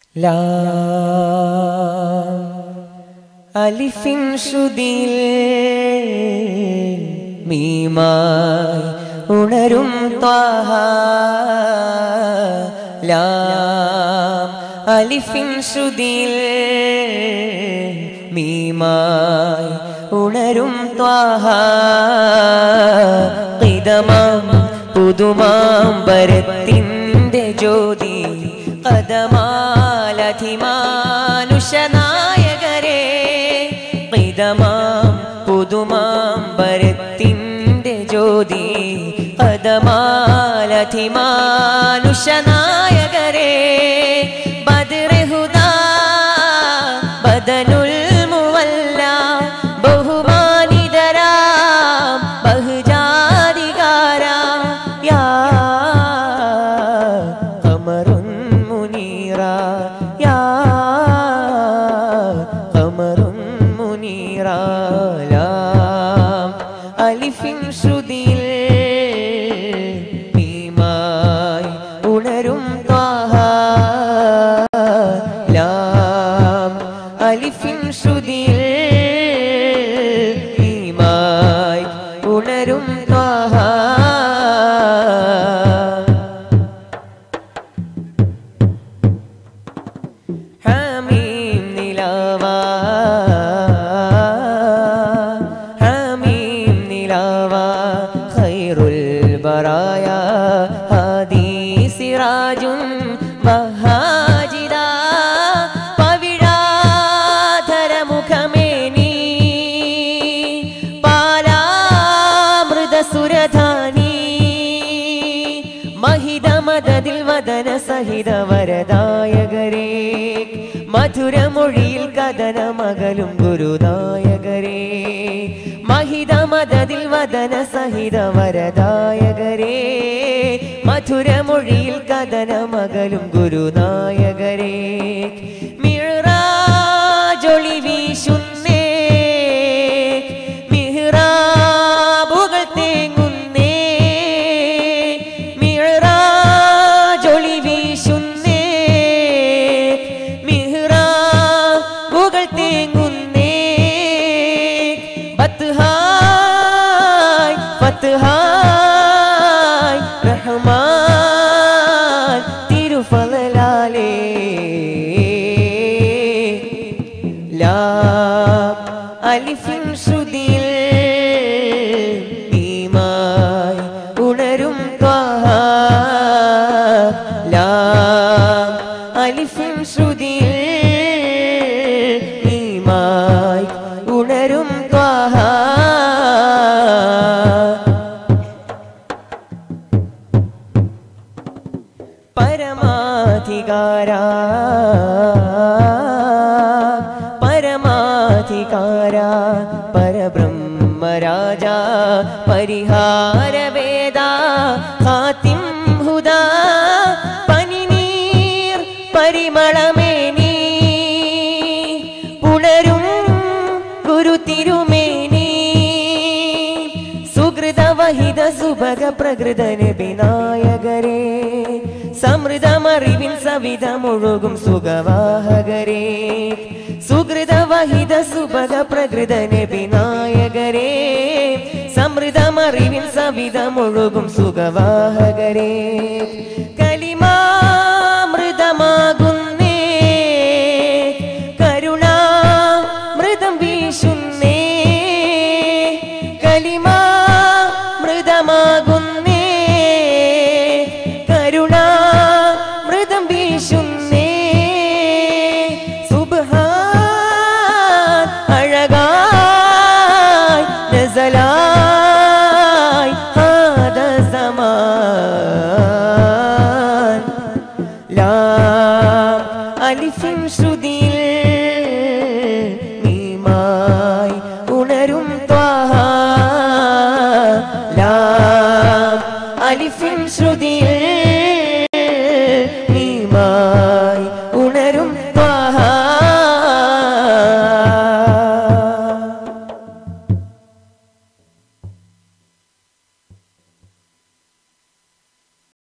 ലാ അലിഫിൻ ശ്രുതിയിൽ മീമായി ഉണരും ത്വാഹ ലാം അലിഫിൻ ശ്രുതിയിൽ മീമായി ഉണരും ത്വാഹ ഇതമാം പുതുമാം വരത്തിൻ്റെ ജ്യോതി കഥമാലധിമാനുഷനായകരെ ഇതമാം പുതുമാം വരത്തിൻ്റെ ജ്യോതി കഥമാലധിമാനുഷനായകരെ ബദ്രഹുദാ ബദനുൽ മുവല്ല ബഹുമാനിതരാം ബഹുജാതികാര യാ ഖമറുൻ മുനീറ യാ ഖമറുൻ മുനീറ ലാം അലിഫിൻ ശ്രുതിയിൽ മീമായി ഉണരും ത്വാഹ ലാം അലിഫിൻ ശ്രുതിയിൽ മീമായി ഉണരും ത്വാഹ حميم نلاوى حميم نلاوى خير البرايا هادي سراج മഹാജിദാ പവിഴാധര മുഖമേനി പാലാമൃത സുരധാനി മഹിതമതതിൽ വദന സഹിത വരദായകരേ മധുരമൊഴിയിൽ കഥന മകലും ഗുരുനായകരേ മഹിതമതതിൽ വദന സഹിത വരദായകരേ മധുരമൊഴിയിൽ കഥന മകലും ഗുരുനായകരേ മിഴറാജൊളി വീശുന്നേ മിഹ്റാബുകൾ തേങ്ങുന്നേ മിഴറാജൊളി വീശുന്നേ മിഹ്റാബുകൾ തേങ്ങുന്നേ ബത്ഹായ് ഫത്ഹായ് റഹ്മാൻ തിരുഫലാലേ ലാം അലിഫിൻ ശ്രുതിയിൽ ഈമായി ഉണരും ത്വാഹ ലാം അലിഫിൻ ശ്രുതിയിൽ ഈമായി ഉണരും ത്വാഹ പരമാധികാര പരമാധികാര പരബ്രഹ്മരാജ പരിഹാരവേദ ഹാത്തിം ഹുദാ പനിനീർ പരിമളമേനി പുണരും ഗുരു തിരുമേനി സുഹൃതവഹിത സുഭഗ പ്രകൃതന വിനായകരേ സമൃതമറിവിൻ സവിധമൊഴുകും സുഖവാഹകരേ സുഹൃതവഹിത സുഭഗ പ്രകൃതന വിനായകരേ സമൃതമറിവിൻ സവിധമൊഴുകും സുഖവാഹകരേ കലിമാമൃതമാകുന്നേ കരുണാമൃതം വീശുന്നേ കലിമാ മൃതമാകുന്നേ കരുണാ മൃതം വീശുന്നേ സുബ്ഹാൻ അഴകായി നസലായി ഹാദ സമാൻ ലാം അലിഫിൻ ശ്രുതി